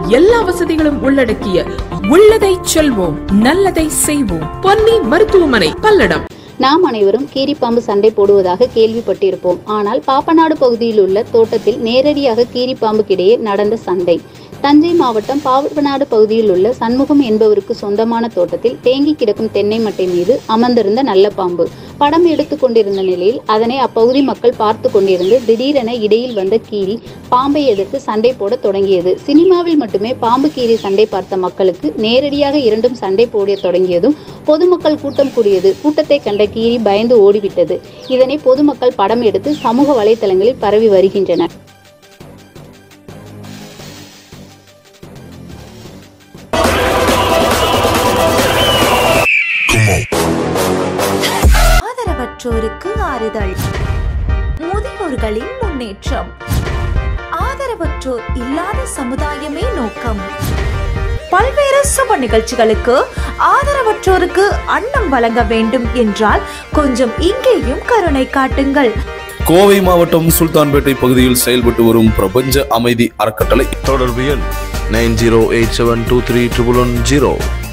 எல்லா வசதிகளும் உள்ளடக்கிய உள்ளதை செல்வோம் நல்லதை செய்வோம் பொன்னி மருத்துவமனை பல்லடம் நாம் அனைவரும் கீரிப்பாம்பு சண்டை போடுவதாக கேள்விப்பட்டிருப்போம் ஆனால் பாப்பநாடு பகுதியில் உள்ள தோட்டத்தில் நேரடியாக கீரிப்பாம்புக்கிடையே நடந்த சண்டை தஞ்சை மாவட்டம் பாவநாடு பகுதியில் உள்ள சண்முகம் என்பவருக்கு சொந்தமான தோட்டத்தில் தேங்கி கிடக்கும் தென்னை மட்டை மீது அமர்ந்திருந்த நல்ல பாம்பு படம் எடுத்து கொண்டிருந்த நிலையில் அதனை அப்பகுதி மக்கள் பார்த்து கொண்டிருந்து திடீரென இடையில் வந்த கீரி பாம்பை எதிர்த்து சண்டை போட தொடங்கியது சினிமாவில் மட்டுமே பாம்பு கீரி சண்டை பார்த்த மக்களுக்கு நேரடியாக இரண்டும் சண்டை போட தொடங்கியதும் பொதுமக்கள் கூட்டம் கூடியது கூட்டத்தை கண்ட கீரி பயந்து ஓடிவிட்டது இதனை பொதுமக்கள் படம் எடுத்து சமூக வலைதளங்களில் பரவி வருகின்றனர் ஆதரவற்றோருக்கு ஆறுதல் முதியோர்களின் முன்னேற்றம் ஆதரவற்றோர் இல்லாத சமுதாயமே நோக்கம் பல்வேறு சுப நிகழ்ச்சிகளுக்கு ஆதரவற்றோருக்கு அன்னம் வழங்க வேண்டும் என்றால் கொஞ்சம் இங்கேயும் கருணை காட்டுங்கள் கோவை மாவட்டம் சுல்தான்பேட்டை பகுதியில் செயல்பட்டு வரும் பிரபஞ்ச அமைதி அறக்கட்டளை தொடர்பு எண் nine zero eight seven two three triple one zero